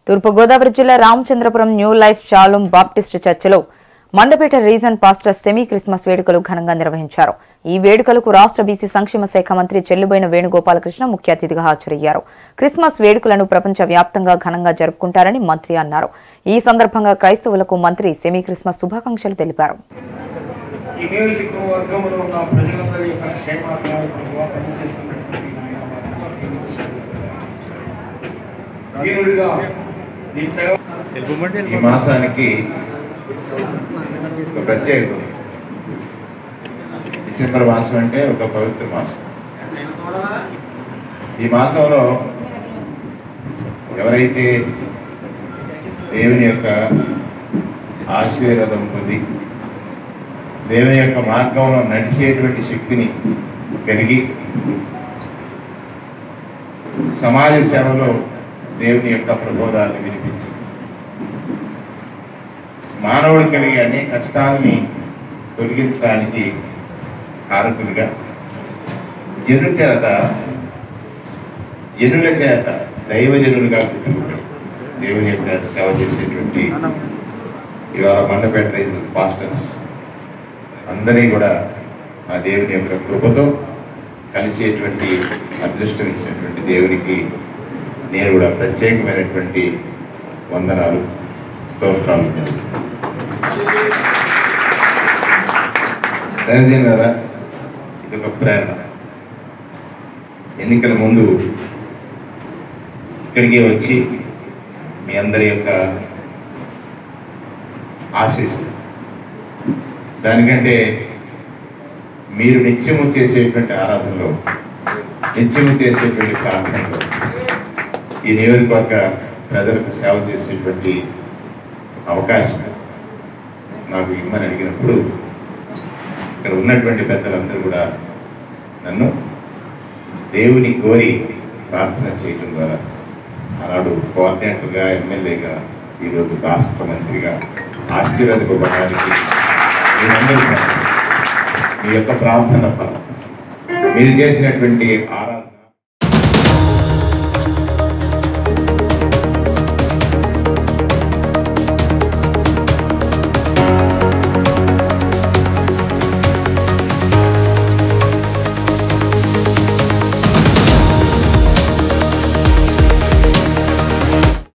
తూర్పుగోదావరి జిల్లా Ramachandrapuram new life shalom Baptist చర్చిలో Mandapeta region pastor semi Christmas వేడుకలు ఘనంగా నిర్వహించారు ఈ వేడుకలకు రాష్ట్ర బీసీ సంక్షేమ శాఖ మంత్రి చెల్లుబోయిన వేణుగోపాలకృష్ణ ముఖ్య అతిథిగా హాజరయ్యారు క్రిస్మస్ వేడుకలను ప్రపంచ వ్యాప్తంగా ఘనంగా జరుపుకుంటారని మంత్రి అన్నారు ఈ సందర్భంగా క్రైస్తవులకు మంత్రి సెమీ క్రిస్మస్ శుభాకాంక్షలు తెలిపారు ఈ నియోజకవర్గంలో ఉన్న ప్రజలందరి యొక్క క్షేమాభివృద్ధి ప్రభువా పనిచేస్తున్నటువంటి నాయన దీనుడిగా నీ సేవ ఈ మాసానికి ఒక ప్రత్యేకత ఉంది. డిసెంబర్ మాసం అంటే ఒక పవిత్ర మాసం ఈ మాసంలో ఎవరైతే దేవుని యొక్క ఆశీర్వాదం పొంది దేవుని యొక్క మార్గంలో నడిచేటువంటి శక్తిని కలిగి సమాజ సేవలో దేవుని యొక్క ప్రబోధాలను వినిపించి మానవుడు కలిగే అనేక కష్టాలని తొలగించడానికి కారకులుగా జనుల చేత జనుల చేత దైవజనులుగా గుర్తింపబడి దేవుని యొక్క సేవ చేసేటువంటి ఇవాళ మండపేట రైతు పాస్టర్స్ అందరినీ కూడా ఆ దేవుని యొక్క కృపతో కలిసేటువంటి అదృష్టం ఇచ్చినటువంటి దేవునికి నేను కూడా ప్రత్యేకమైనటువంటి వందనాలు స్తోత్రాలు చేస్తున్నాను. దయచేయగలరా ఇది ఒక ప్రేరణ ఎన్నికల ముందు ఇక్కడికి వచ్చి మీ అందరి యొక్క ఆశీస్సు దానికంటే మీరు నిత్యము చేసేటువంటి ఆరాధనలో నిత్యము చేసేటువంటి ప్రార్థనలో ఈ నియోజకవర్గ ప్రజలకు సేవ చేసేటువంటి అవకాశం నాకు ఇమ్మని అడిగినప్పుడు ఇక్కడ ఉన్నటువంటి పెద్దలందరూ కూడా నన్ను దేవుని కోరి ప్రార్థన చేయడం ద్వారా ఆనాడు కోఆర్డినేటర్గా ఎమ్మెల్యేగా ఈరోజు రాష్ట్ర మంత్రిగా ఆశీర్వదింపబడడానికి మీరందరూ మీ యొక్క ప్రార్థన ఫలం మీరు చేసినటువంటి ఆరా